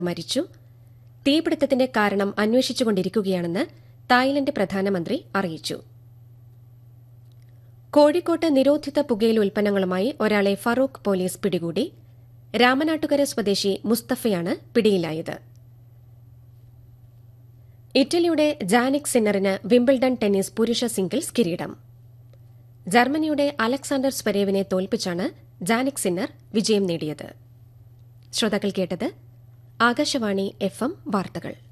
മരിച്ചു തീപിടുത്തത്തിന്റെ കാരണം അന്വേഷിച്ചുകൊണ്ടിരിക്കുകയാണെന്ന് തായ്ലന്റ് പ്രധാനമന്ത്രി അറിയിച്ചു കോഴിക്കോട്ട് നിരോധിത പുകയില ഉൽപ്പന്നങ്ങളുമായി ഒരാളെ ഫറൂഖ് പോലീസ് പിടികൂടി രാമനാട്ടുകര സ്വദേശി മുസ്തഫയാണ് പിടിയിലായത് ഇറ്റലിയുടെ ജാനിക് സിന്നറിന് വിംബിൾഡൺ ടെന്നീസ് പുരുഷ സിംഗിൾസ് കിരീടം ജർമ്മനിയുടെ അലക്സാണ്ടർ സ്വരേവിനെ തോൽപ്പിച്ചാണ് ജാനിക് സിന്നർ വിജയം നേടിയത് ശ്രോതാക്കൾ കേട്ടത് ആകാശവാണി എഫ് എം വാർത്തകൾ